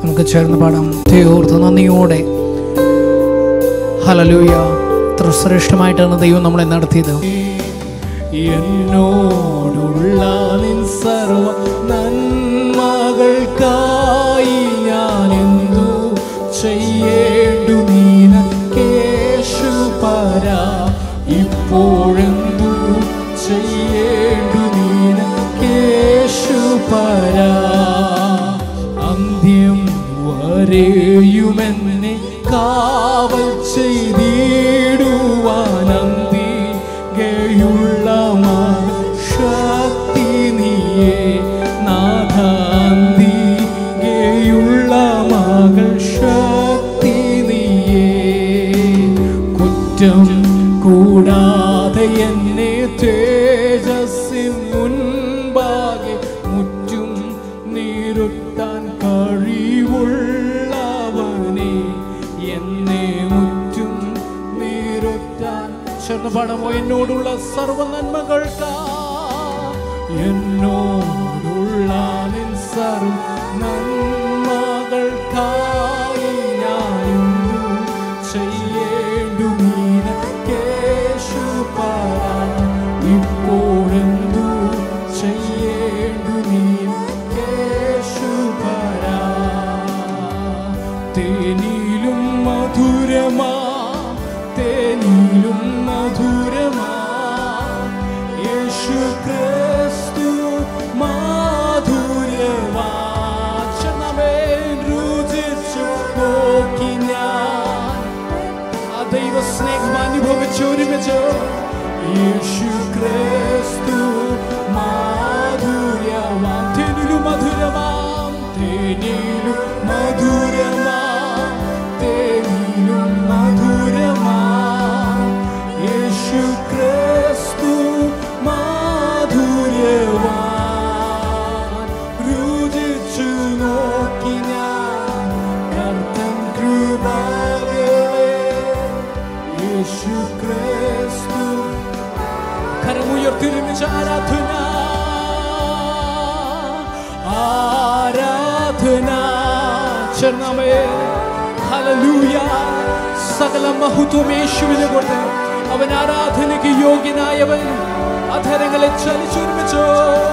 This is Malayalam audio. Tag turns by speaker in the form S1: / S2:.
S1: നമുക്ക് ചേർന്ന് പാടാം ദൈവോർത്ത് നന്ദിയോടെ ഹലലൂയ എത്ര ശ്രേഷ്ഠമായിട്ടാണ് ദൈവം നമ്മളെ നടത്തിയത്
S2: എന്നോടുള്ള നിൻ സർവ നന്മകൾക്കായി ഞാൻ എന്തു ചെയ്യേണ്ടു നീന കേശു പരാ ഇപ്പോഴെന്തു ചെയ്യേണ്ടു നീന കേശു പരാ അന്ത്യം വരെയുമെന്നെ കാവൽ ചെയ്തിടുവാൻ അന്തികയുള്ള ശക്തി നീയേ നാഥാന്തികയുള്ള മകൾ ശക്തി നീയേ കുറ്റം കൂടാതെ എന്നെ തേജസ്സിൻ മുൻപാകെ മുറ്റും നീരുത്താൻ കഴിവുള്ളവനെ എന്നെ മുറ്റും നീരുത്താൻ ചേർന്ന് പാടമോ എന്നോടുള്ള സർവ നന്മകൾക്കാ എന്നോടുള്ള നിൻ സർവ നന്മകൾക്കായി ഞാൻ ചെയ്യേണ്ടു നീന കേശു ഇപ്പോഴെന്തു ചെയ്യേണ്ടു നീന കേശു തേനിലും മധുരമാ തേനിലും മധുരമാ യേശു ക്രിസ്തു മാധുര്യവാചനമേൻ രുചിച്ചു നോക്കി ഞാൻ ആ ദൈവ സ്നേഹം അനുഭവിച്ച് ഒരുമിച്ച് യേശു ക്രിസ്തു മാധുര്യമാം തേനിലും മധുരമാം തേനിലും മധുരമാം തേനിലും മധുരമാം യേശു ക്രിസ്തു മാധുര്യവാൻ രുചിച്ചു നോക്കി ഞാൻ കർത്തൻ കൃപകളെ യേശു ക്രിസ്തു കരമുയർത്തിരുമിച്ച് ആരാധന ആരാധന ചെന്നമേ ഹല്ലേലൂയ സകല മഹത്വം യേശുവിനെ കൊണ്ട് അവൻ ആരാധനയ്ക്ക് യോഗ്യനായവൻ അധരങ്ങളെ ചലിച്ചൊരുമിച്ചോ